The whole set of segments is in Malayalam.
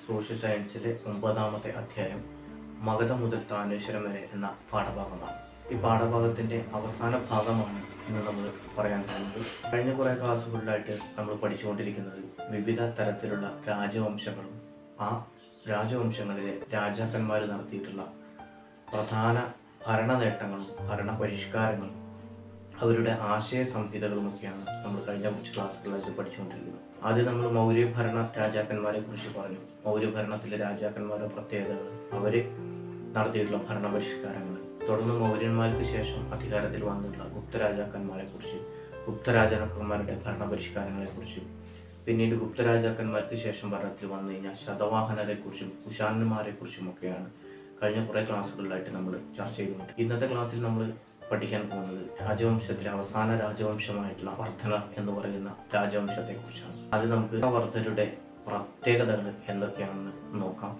സോഷ്യൽ സയൻസിലെ ഒമ്പതാമത്തെ അധ്യായം മഗധ മുതൽ താനേശ്വരം വരെ എന്ന പാഠഭാഗമാണ് ഈ പാഠഭാഗത്തിൻ്റെ അവസാന ഭാഗമാണ് ഇന്ന് നമ്മൾ പറയാൻ പോകുന്നത് കഴിഞ്ഞ കുറേ ക്ലാസ്സുകളിലായിട്ട് നമ്മൾ പഠിച്ചുകൊണ്ടിരിക്കുന്നത് വിവിധ തരത്തിലുള്ള രാജവംശങ്ങളും ആ രാജവംശങ്ങളിലെ രാജാക്കന്മാർ നടത്തിയിട്ടുള്ള പ്രധാന ഭരണ നേട്ടങ്ങളും ഭരണ പരിഷ്കാരങ്ങളും അവരുടെ ആശയ സംഹിതകളുമൊക്കെയാണ് നമ്മൾ കഴിഞ്ഞ കുറച്ച് ക്ലാസ്സുകളിലായിട്ട് പഠിച്ചുകൊണ്ടിരിക്കുന്നത് ആദ്യം നമ്മൾ മൗര്യഭരണ രാജാക്കന്മാരെ കുറിച്ച് പറഞ്ഞു മൗര്യഭരണത്തിലെ രാജാക്കന്മാരുടെ പ്രത്യേകതകൾ അവർ നടത്തിയിട്ടുള്ള ഭരണ പരിഷ്കാരങ്ങൾ തുടർന്ന് മൗര്യന്മാർക്ക് ശേഷം അധികാരത്തിൽ വന്നിട്ടുള്ള ഗുപ്ത രാജാക്കന്മാരെ കുറിച്ച് ഗുപ്ത രാജാക്കന്മാരുടെ ഭരണ പരിഷ്കാരങ്ങളെ കുറിച്ച് പിന്നീട് ഗുപ്ത രാജാക്കന്മാർക്ക് ശേഷം ഭരണത്തിൽ വന്നു കഴിഞ്ഞാൽ ശതവാഹനരെ കുറിച്ചും കുശാന്മാരെ കുറിച്ചും ഒക്കെയാണ് കഴിഞ്ഞ കുറേ ക്ലാസ്സുകളിലായിട്ട് നമ്മൾ ചർച്ച ചെയ്തുകൊണ്ട് ഇന്നത്തെ ക്ലാസ്സിൽ നമ്മൾ പഠിക്കാൻ പോകുന്നത് രാജവംശത്തിലെ അവസാന രാജവംശമായിട്ടുള്ള വർദ്ധന എന്ന് പറയുന്ന രാജവംശത്തെ കുറിച്ചാണ് അത് നമുക്ക് ആ വർദ്ധനയുടെ പ്രത്യേകതകൾ എന്തൊക്കെയാണെന്ന് നോക്കാം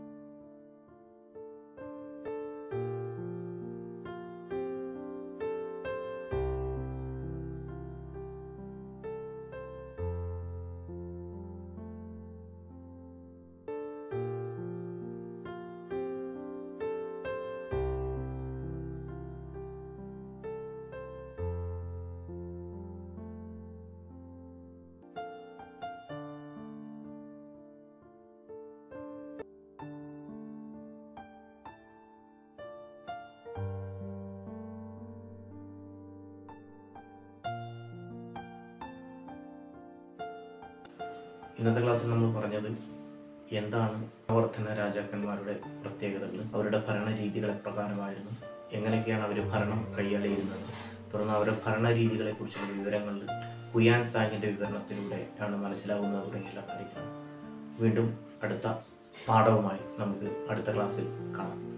ഇന്നത്തെ ക്ലാസ്സിൽ നമ്മൾ പറഞ്ഞത് എന്താണ് വർദ്ധന രാജാക്കന്മാരുടെ പ്രത്യേകതകൾ അവരുടെ ഭരണ രീതികളെ പ്രകാരമായിരുന്നു എങ്ങനെയൊക്കെയാണ് അവർ ഭരണം കൈയാളിയിരുന്നത് തുടർന്ന് അവരുടെ ഭരണ രീതികളെ കുറിച്ചുള്ള വിവരങ്ങൾ ഹുയാൻ സാങ്ങിന്റെ വിവരണത്തിലൂടെ ആണ് മനസ്സിലാകുന്നത് തുടങ്ങിയുള്ള കാര്യങ്ങൾ വീണ്ടും അടുത്ത പാഠവുമായി നമുക്ക് അടുത്ത ക്ലാസ്സിൽ കാണാം